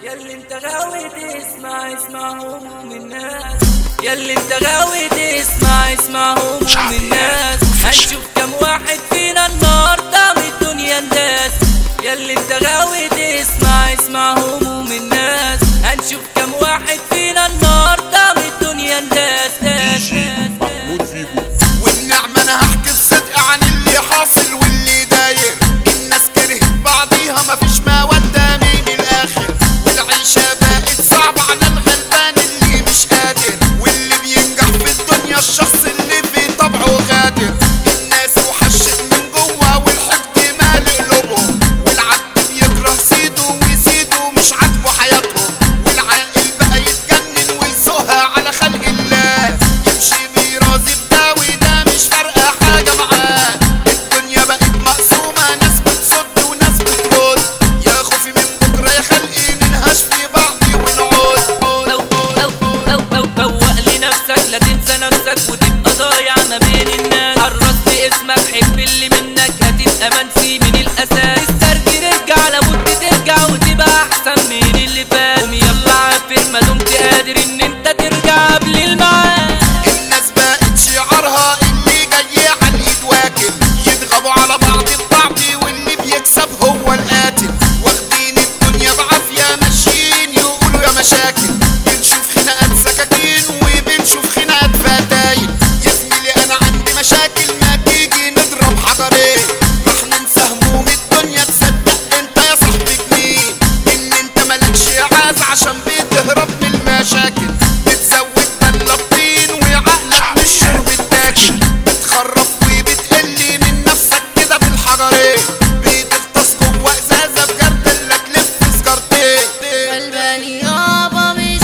ياللي انت غاوي تسمع اسمع هموم الناس ياللي انت غاوي تسمع اسمع هموم الناس هنشوف كم واحد فينا النهارده من الدنيا نداس ياللي انت غاوي تسمع اسمع هموم الناس هنشوف كم واحد فينا النهارده من الدنيا نداس داس داس داس والنعمة انا هحكي بصدق عن اللي حاصل واللي داير الناس كرهت بعضيها مفيش مودة من الاخر والعيشة بقت صعبة على الغلبان اللي مش قادر واللي بينجح في الدنيا الشخص اللي في طبعه غادر الناس وحشت من جوه والحقد مال قلوبهم والعبد بيكره سيده وسيده مش عاجبه حياتهم والعاقل بقى يتجنن ويسوقها على خلق الله يمشي بيرازي بده وده مش فارقه حاجه معاه الدنيا بقت مقسومه ناس بتصد وناس بترد يا خوفي من بكره يا خلقي ننهش في بعضي ونعود لو لو لو لو فوق لنفسك لا تنسى نفسك وتبقى ضايع ما بين الناس حرصت اسمك حب اللي منك هتبقى منسي من الاساس استرجي رجع لابد ترجع وتبقى احسن من اللي فات قوم يلا عافر ما دمت قادر ان انت ترجع قبل الميعاد الناس بقت شعارها اللي جاي على الايد واكل يضغبوا على بعض ببعض واللي بيكسب هو القاتل واخدين الدنيا بعافيه ماشيين يقولوا يا مشاكل بنشوف خناقات سكاكين وبنشوف خناقات فتايل يا زميلي انا عندي مشاكل ما تيجي نضرب حجرين راح ننسى هموم الدنيا تصدق انت يا صاحبي مين ان انت مالكش عاز عشان بتهرب من المشاكل بتزود بلبطين وعقلك مش شرب التاكل بتخرف وبتقلي من نفسك كده بالحجرين بتغطس جوه ازازه بجردلك لف سجارتين قلباني يابا مش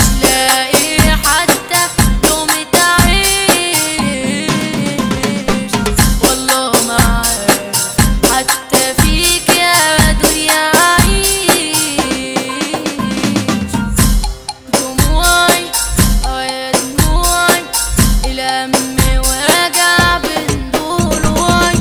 لاقي حتى يوم تعيش والله ما عارف حتى فيك يا دنيا عيش دموعي اه يا دموعي الهم واجع بين ضلوعي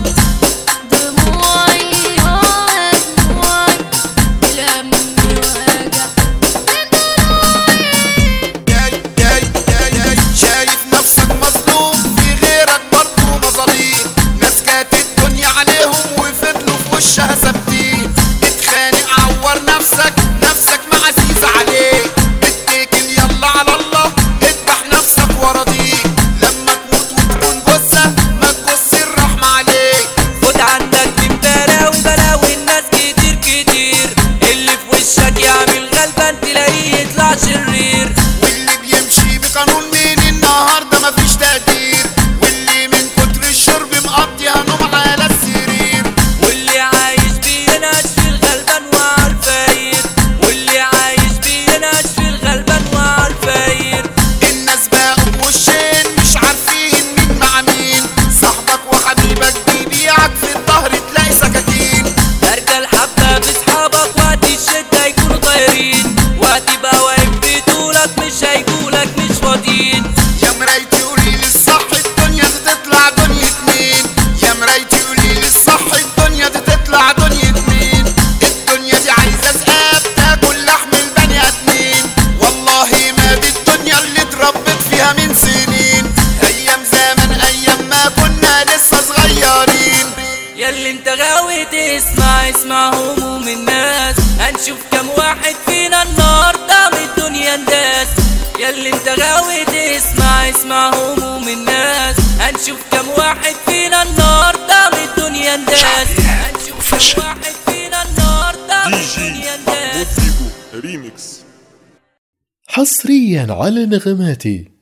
دموعي اه يا دموعي الهم واجع بين ضلوعي جاي جاي جاي جاي شايف نفسك مظلوم في غيرك برضه مظاليم ناس كانت الدنيا عليهم وفضلوا في وشها ثابتين اتخانق عور نفسك نفسك ما عزيزة عليك اتكل يلا على الله اذبح نفسك وراضيك لما تموت وتكون جثة ما تجص الرحمة عليك خد عندك من بلاوي بلاوي الناس كتير كتير اللي في وشك يعمل غلبان تلاقيه يطلع شرير واللي بيمشي بقانون من النهارده مفيش تقدير واللي من كتر الشرب مقضيها نوم على السرير واللي عايش بينهش في الغلبان وعلى الفاير واللي عايش بينهش في الغلبان وعلى الفاير الناس بقوا بوشين مش عارفين مين مع مين صاحبك وحبيبك بيبيعك في الظهر تلاقي سكاكين ارجع الحبة بصحابك وقت الشدة يكونوا طايرين وهتبقى واقف بطولك مش هيقولك مش فاضيين يا مرايتي قولي لي الصح الدنيا دي تطلع دنيا مين يا مرايتي قولي لي الصح الدنيا دي تطلع دنيا مين الدنيا دي عايزه ذئاب تاكل لحم البني ادمين والله ما دي الدنيا اللي اتربت فيها من سنين ايام زمن ايام ما كنا لسه صغيرين ياللي انت غاوي تسمع اسمع هموم الناس هنشوف كم واحد فينا النهارده من الدنيا نداس ياللي انت غاوي تسمع اسمع هموم الناس هنشوف كم واحد فينا النهارده من الدنيا نداس هنشوف كم واحد فينا النهارده من الدنيا نداس موديجو ريميكس حصريا على نغماتي